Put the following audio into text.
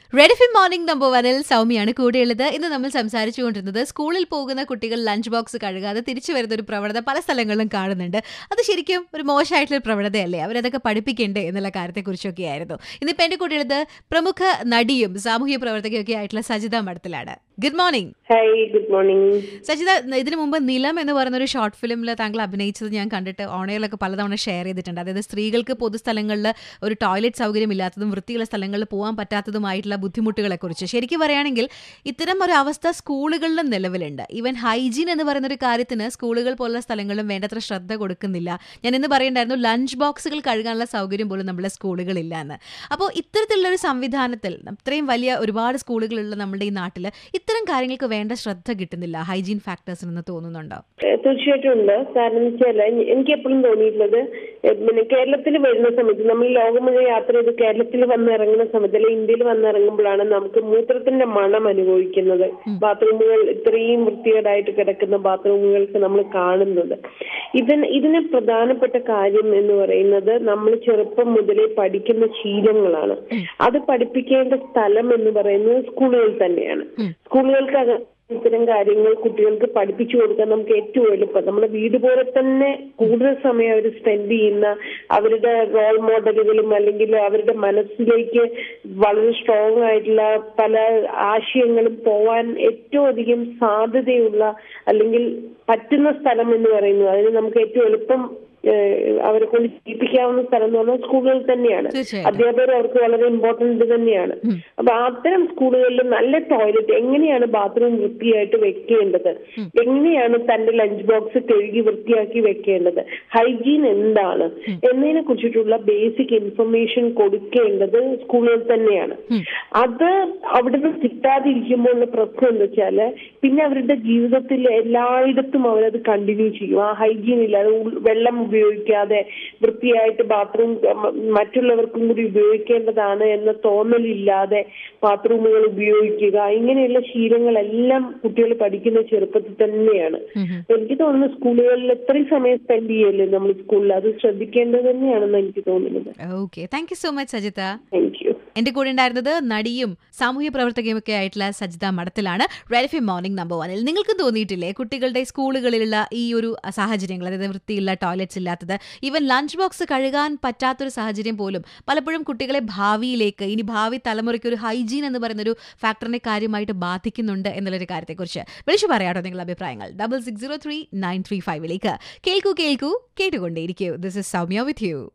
Red F morning number വനിൽ സൗമ്യയാണ് കൂടെയുള്ളത് ഇന്ന് നമ്മൾ സംസാരിച്ചുകൊണ്ടിരുന്നത് സ്കൂളിൽ പോകുന്ന കുട്ടികൾ ലഞ്ച് ബോക്സ് കഴുകാതെ തിരിച്ചു വരുന്ന ഒരു പ്രവണത പല സ്ഥലങ്ങളിലും കാണുന്നുണ്ട് അത് ശരിക്കും ഒരു മോശമായിട്ടുള്ള ഒരു പ്രവണതയല്ലേ അവരതൊക്കെ പഠിപ്പിക്കണ്ടേ എന്നുള്ള കാര്യത്തെക്കുറിച്ചൊക്കെ ആയിരുന്നു ഇന്നിപ്പോൾ എൻ്റെ കൂടെയുള്ളത് പ്രമുഖ നടിയും സാമൂഹ്യ പ്രവർത്തകയൊക്കെ ആയിട്ടുള്ള സജിത മഠത്തിലാണ് good morning hi good morning Sajitha ഇതിനു മുമ്പ് നിലം എന്ന് പറയുന്ന ഒരു ഷോർട്ട് ഫിലിമിൽ താങ്കൾ അഭിനയിച്ചത് ഞാൻ കണ്ടിട്ട് ഓണയിലൊക്കെ പലതവണ ഷെയർ ചെയ്തിട്ടുണ്ട് അതായത് സ്ത്രീകൾക്ക് പൊതുസ്ഥലങ്ങളിൽ ഒരു ടോയ്ലറ്റ് സൗകര്യം ഇല്ലാത്തതും വൃത്തിയുള്ള സ്ഥലങ്ങളിൽ പോകാൻ പറ്റാത്തതുമായിട്ടുള്ള ബുദ്ധിമുട്ടുകളെ കുറിച്ച് ശരിക്കും പറയുകയാണെങ്കിൽ ഇത്തരം ഒരു അവസ്ഥ സ്കൂളുകളിലും നിലവിലുണ്ട് ഈവൻ ഹൈജീൻ എന്ന് പറയുന്ന ഒരു കാര്യത്തിന് സ്കൂളുകൾ പോലുള്ള സ്ഥലങ്ങളിലും വേണ്ടത്ര ശ്രദ്ധ കൊടുക്കുന്നില്ല ഞാൻ ഇന്ന് പറയണ്ടായിരുന്നു ലഞ്ച് ബോക്സുകൾ കഴുകാനുള്ള സൗകര്യം പോലും നമ്മുടെ സ്കൂളുകളില്ല എന്ന് അപ്പോൾ ഇത്തരത്തിലുള്ള ഒരു സംവിധാനത്തിൽ ഇത്രയും വലിയ ഒരുപാട് സ്കൂളുകളുള്ള നമ്മുടെ ഈ നാട്ടിൽ ഇത്തരം കാര്യങ്ങൾക്ക് വേണ്ട ശ്രദ്ധ കിട്ടുന്നില്ല ഹൈജീൻ ഫാക്ടേഴ്സിന് എന്ന് തോന്നുന്നുണ്ടോ ഏഹ് തീർച്ചയായിട്ടും ഉണ്ട് കാരണം വെച്ചാൽ എനിക്ക് എപ്പോഴും തോന്നിയിട്ടുള്ളത് ഏഹ് പിന്നെ കേരളത്തിൽ വരുന്ന സമയത്ത് നമ്മൾ ലോകം മുഴുവൻ യാത്ര ചെയ്ത് കേരളത്തിൽ വന്നിറങ്ങുന്ന സമയത്ത് അല്ലെങ്കിൽ ഇന്ത്യയിൽ വന്നിറങ്ങുമ്പോഴാണ് നമുക്ക് മൂത്രത്തിന്റെ മണം അനുഭവിക്കുന്നത് ബാത്റൂമുകൾ ഇത്രയും വൃത്തികേടായിട്ട് കിടക്കുന്ന ബാത്റൂമുകൾക്ക് നമ്മൾ കാണുന്നത് ഇതിന് ഇതിന് പ്രധാനപ്പെട്ട കാര്യം എന്ന് പറയുന്നത് നമ്മൾ ചെറുപ്പം മുതലേ പഠിക്കുന്ന ശീലങ്ങളാണ് അത് പഠിപ്പിക്കേണ്ട സ്ഥലം എന്ന് പറയുന്നത് സ്കൂളുകൾ തന്നെയാണ് സ്കൂളുകൾക്ക് ഇത്തരം കാര്യങ്ങൾ കുട്ടികൾക്ക് പഠിപ്പിച്ചു കൊടുക്കാൻ നമുക്ക് ഏറ്റവും എളുപ്പം നമ്മുടെ വീട് പോലെ തന്നെ കൂടുതൽ സമയം അവർ സ്പെൻഡ് ചെയ്യുന്ന അവരുടെ റോൾ മോഡലുകളും അല്ലെങ്കിൽ അവരുടെ മനസ്സിലേക്ക് വളരെ സ്ട്രോങ് ആയിട്ടുള്ള പല ആശയങ്ങളും പോവാൻ ഏറ്റവും അധികം സാധ്യതയുള്ള അല്ലെങ്കിൽ പറ്റുന്ന സ്ഥലം എന്ന് പറയുന്നത് അതിന് നമുക്ക് ഏറ്റവും എളുപ്പം ഏഹ് അവരെ കൊണ്ട് ചെയ്യിപ്പിക്കാവുന്ന സ്ഥലം എന്ന് പറഞ്ഞാൽ സ്കൂളുകൾ തന്നെയാണ് തീർച്ചയായിട്ടും. അധ്യാപകർ അവർക്ക് വളരെ ഇമ്പോർട്ടന്റ് തന്നെയാണ് അപ്പൊ അത്തരം സ്കൂളുകളിൽ നല്ല ടോയ്ലറ്റ് എങ്ങനെയാണ് ബാത്റൂം വൃത്തിയായിട്ട് വെക്കേണ്ടത് എങ്ങനെയാണ് തന്റെ ലഞ്ച് ബോക്സ് കഴുകി വൃത്തിയാക്കി വെക്കേണ്ടത് ഹൈജീൻ എന്താണ് എന്നതിനെ കുറിച്ചിട്ടുള്ള ബേസിക് ഇൻഫർമേഷൻ കൊടുക്കേണ്ടത് സ്കൂളുകൾ തന്നെയാണ് അത് അവിടുന്ന് കിട്ടാതിരിക്കുമ്പോൾ ഉള്ള പ്രശ്നം എന്താ വെച്ചാല് പിന്നെ അവരുടെ ജീവിതത്തിൽ എല്ലായിടത്തും അവരത് കണ്ടിന്യൂ ചെയ്യും ആ ഹൈജീൻ ഇല്ലാതെ ഉൾ- വെള്ളം ഉപയോഗിക്കാതെ വൃത്തിയായിട്ട് ബാത്റൂം മറ്റുള്ളവർക്കും കൂടി ഉപയോഗിക്കേണ്ടതാണ് എന്ന തോന്നലില്ലാതെ ബാത്റൂമുകൾ ഉപയോഗിക്കുക ഇങ്ങനെയുള്ള ശീലങ്ങളെല്ലാം കുട്ടികൾ പഠിക്കുന്ന ചെറുപ്പത്തിൽ തന്നെയാണ് എനിക്ക് തോന്നുന്നു സ്കൂളുകളിൽ എത്രയും സമയം സ്പെൻഡ് ചെയ്യല്ലേ നമ്മൾ സ്കൂളിൽ അത് ശ്രദ്ധിക്കേണ്ടത് തന്നെയാണെന്ന് എനിക്ക് തോന്നുന്നത് okay thank you so much Sajitha thank you എന്റെ കൂടെ ഉണ്ടായിരുന്നത് നടിയും സാമൂഹ്യ പ്രവർത്തകയും ഒക്കെ ആയിട്ടുള്ള സജിത മഠത്തിലാണ് റെൽഫി മോർണിംഗ് നമ്പർ വണ്ണിൽ നിങ്ങൾക്ക് തോന്നിയിട്ടില്ലേ കുട്ടികളുടെ സ്കൂളുകളിലുള്ള ഈ ഒരു സാഹചര്യങ്ങൾ അതായത് വൃത്തിയുള്ള ടോയ്ലറ്റ്സ് ഇല്ലാത്തത് ഈവൻ ലഞ്ച് ബോക്സ് കഴുകാൻ പറ്റാത്തൊരു സാഹചര്യം പോലും പലപ്പോഴും കുട്ടികളെ ഭാവിയിലേക്ക് ഇനി ഭാവി തലമുറയ്ക്ക് ഒരു ഹൈജീൻ എന്ന് പറയുന്ന ഒരു ഫാക്ടറിനെ കാര്യമായിട്ട് ബാധിക്കുന്നുണ്ട് എന്നുള്ളൊരു കാര്യത്തെക്കുറിച്ച് വിളിച്ചു പറയാട്ടോ നിങ്ങളുടെ അഭിപ്രായങ്ങൾ double six zero three nine three ഫൈവിലേക്ക് കേൾക്കൂ കേൾക്കൂ കേട്ടുകൊണ്ടേയിരിക്കൂ this is Soumya with U